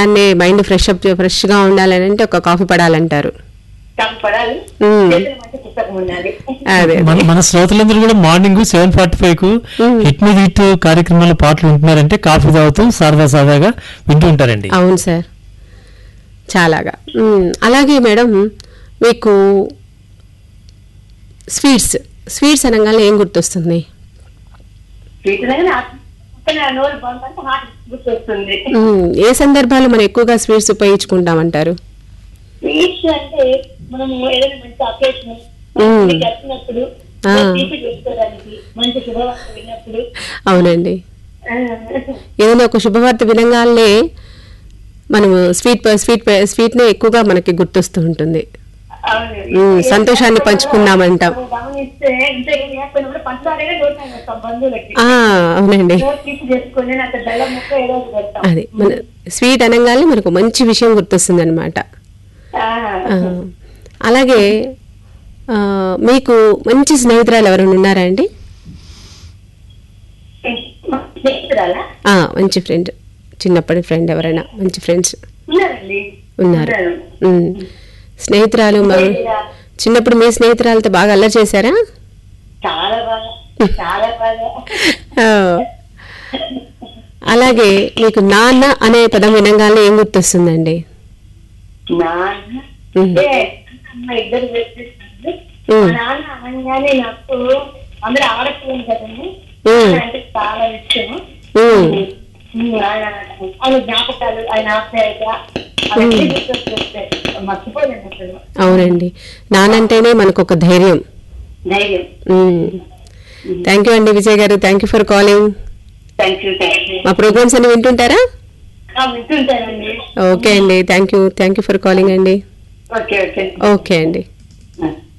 లేవగానే mind fresh up ఫ్రెష్గా ఉండాలని అంటే ఒక కాఫీ పడాలంటారు కాఫీ పడాలి మ్మ్. చేతుల మధ్య పుస్తకం ఉండాలి అదే మన మన శ్రోతలందరూ కూడా మార్నింగ్ సెవెన్ ఫార్టీ ఫైవ్ కు హిట్ మీద హిట్ కార్యక్రమాల్లో పాటలు వింటున్నారంటే కాఫీ తాగుతూ సరదా సరదాగా వింటూ ఉంటారండి అవును సార్ చాలాగా మ్మ్. అలాగే మేడం మీకు స్వీట్స్ స్వీట్స్ అనగానే ఏం గుర్తొస్తుంది వీటిలో నోరు బాగుంటే హార్ట్ గుర్తొస్తుంది మ్మ్. ఏ సందర్భాలు మనం ఎక్కువగా స్వీట్స్ ఉపయోగించుకుంటామంటారు స్వీట్స్ అంటే మనం ఏదైనా మంచి అకేషన్ మ్మ్. వచ్చినప్పుడు ఆ. తీపి చేసుకోవడానికి మంచి శుభవార్త విన్నప్పుడు అవునండి ఆ, ఏదైనా ఒక శుభవార్త వినంగానే మనము స్వీట్ ప- స్వీట్ ప- స్వీట్నే ఎక్కువగా మనకి గుర్తొస్తూ ఉంటుంది అవును. మ్మ్, సంతోషాన్ని పంచుకున్నామంటాం. మనం గమనిస్తే ఇంత ఏం లేకపోయినా కూడా పంచదారే నోట్ వస్తాం బంధువులకి ఆ, అవునండి నోట్ తీసి చేసుకొని నాకు బెల్లం ముక్క ఏదో ఒకటి పెడతాం అది మన స్వీట్ అనగానే మనకు మంచి విషయం గుర్తొస్తుంది అనమాట ఆ. అలాగే ఆ, మీకు మంచి స్నేహితురాలు ఎవరైనా ఉన్నారా అండి స్నేహితురాలా ఆ, మంచి ఫ్రెండ్ చిన్నప్పటి ఫ్రెండ్ ఎవరైనా మంచి ఫ్రెండ్స్ ఉన్నారండి ఉన్నారు ఉన్నారు. ఉమ్. స్నేహితురాలు మరి చిన్నప్పుడు మీ స్నేహితురాలతో బాగా అల్లరి చేశారా చాలా బాగా చాలా బాగా ఆ. అలాగే మీకు నాన్న అనే పదం వినంగానే ఏం గుర్తొస్తుందండి నాన్న ఉమ్. ఏ, అమ్మ ఇద్దరు వ్యక్తిస్తారు ఉమ్. మా నాన్న అనగానే నాకు అందరూ ఆడపిల్లలు కదండి ఉమ్. నాన్న అంటే చాలా ఇష్టం ఉమ్. ఉమ్, ఆయన ఆయన జ్ఞాపకాలు ఆయన ఆప్యాయత అవన్నీ గుర్తొస్తాయి మర్చిపోలేను అసలు అవునండి నానంటేనే మనకు ఒక ధైర్యం ధైర్యం థ్యాంక్ యూ అండి Vijay garu thank you for calling thank you thank you మా ప్రోగ్రామ్స్ అన్ని వింటుంటారా వింటుంటానండి ఓకే అండి thank you thank you for calling అండి ఓకే ఓకే ఓకే అండి